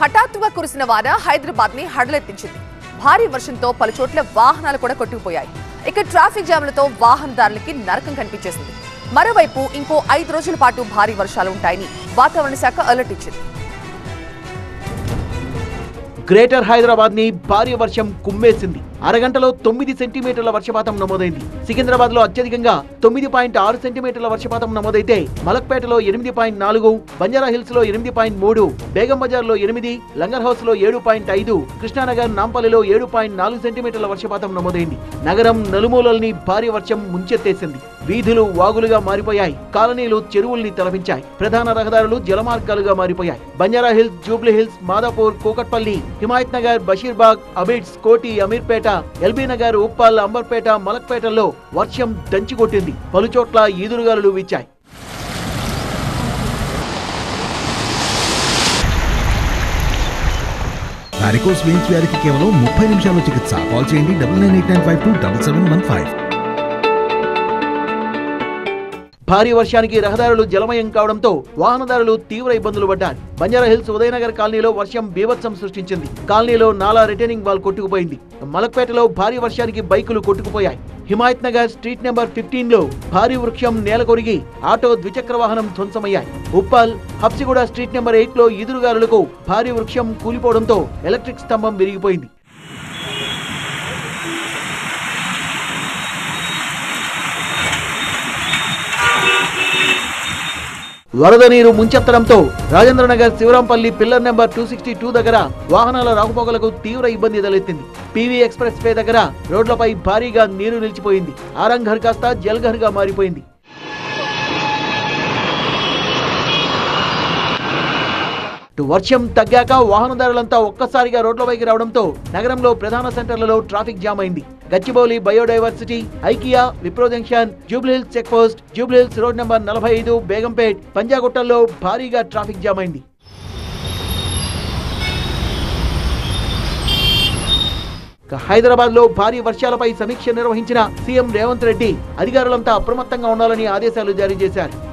హఠాత్తుగా కురిసిన వాన హైదరాబాద్ ని హడలెత్తించింది భారీ వర్షంతో పలు చోట్ల వాహనాలు కూడా కొట్టుకుపోయాయి ఇక ట్రాఫిక్ జామ్లతో వాహనదారులకి నరకం కనిపించేసింది మరోవైపు ఇంకో ఐదు రోజుల పాటు భారీ వర్షాలు ఉంటాయని వాతావరణ శాఖ అలర్ట్ ఇచ్చింది గ్రేటర్ హైదరాబాద్ ని భారీ వర్షం కుమ్మేసింది అరగంటలో తొమ్మిది సెంటీమీటర్ల వర్షపాతం నమోదైంది సికింద్రాబాద్ లో అత్యధికంగా తొమ్మిది పాయింట్ ఆరు సెంటీమీటర్ల వర్షపాతం నమోదైతే మలక్పేటలో ఎనిమిది పాయింట్ నాలుగు బంజారా హిల్స్ లో ఎనిమిది పాయింట్ మూడు బేగం బజార్ లో ఎనిమిది లంగర్ హౌస్ లో ఏడు పాయింట్ ఐదు కృష్ణానగర్ నాంపల్లిలో ఏడు పాయింట్ నాలుగు సెంటీమీటర్ల వర్షపాతం నమోదైంది నగరం నలుమూలల్ని భారీ వర్షం ముంచెత్తేసింది వీధులు వాగులుగా మారిపోయాయి కాలనీలు చెరువుల్ని తలపించాయి ప్రధాన రహదారులు జలమార్గాలుగా మారిపోయాయి బంజారా హిల్స్ జూబ్లీ హిల్స్ మాదాపూర్ కూకట్పల్లి హిమాయత్ నగర్ బషీర్బాగ్ అబిడ్స్ కోటి అమీర్పేట ఎల్బీ నగర్ ఉప్పల్ అంబర్పేట మలక్పేటల్లో వర్షం దంచికొట్టింది పలుచోట్ల ఈదురుగాలులు వీచాయి వారికోస్ వెయిన్స్ వ్యాధికి కేవలం ముప్పై నిమిషాల్లో చికిత్స కాల్ చేయండి double nine eight nine five two double seven one five భారీ వర్షానికి రహదారులు జలమయం కావడంతో వాహనదారులు తీవ్ర ఇబ్బందులు పడ్డారు బంజారా హిల్స్ ఉదయనగర్ కాలనీలో వర్షం బీభత్సం సృష్టించింది కాలనీలో నాలా రిటైనింగ్ వాల్ కొట్టుకుపోయింది మలక్పేటలో భారీ వర్షానికి బైకులు కొట్టుకుపోయాయి Himayat Nagar street number fifteen లో భారీ వృక్షం నేల కొరిగి ఆటో ద్విచక్ర వాహనం ధ్వంసమయ్యాయి Uppal Habsiguda street number eight లో ఈదురుగాలులకు భారీ వృక్షం కూలిపోవడంతో ఎలక్ట్రిక్ స్తంభం విరిగిపోయింది వరద నీరు ముంచెత్తడంతో Rajendranagar Shivarampally pillar number two sixty two దగ్గర వాహనాల రాకపోకలకు తీవ్ర ఇబ్బంది తలెత్తింది పీవీ ఎక్స్ప్రెస్ వే దగ్గర రోడ్లపై భారీగా నీరు నిలిచిపోయింది ఆరంఘర్ కాస్త జల్ఘర్ గా మారిపోయింది ఇటు వర్షం తగ్గాక వాహనదారులంతా ఒక్కసారిగా రోడ్లపైకి రావడంతో నగరంలో ప్రధాన సెంటర్లలో ట్రాఫిక్ జామ్ అయింది Gachibowli biodiversity IKEA Wipro junction Jubilee Hills check post Jubilee Hills road number నలభై ఐదు బేగంపేట్ పంజాగుట్టల్లో భారీగా ట్రాఫిక్ జామ్ అయింది ఇక హైదరాబాద్ లో భారీ వర్షాలపై సమీక్ష నిర్వహించిన సీఎం రేవంత్ రెడ్డి అధికారులంతా అప్రమత్తంగా ఉండాలని ఆదేశాలు జారీ చేశారు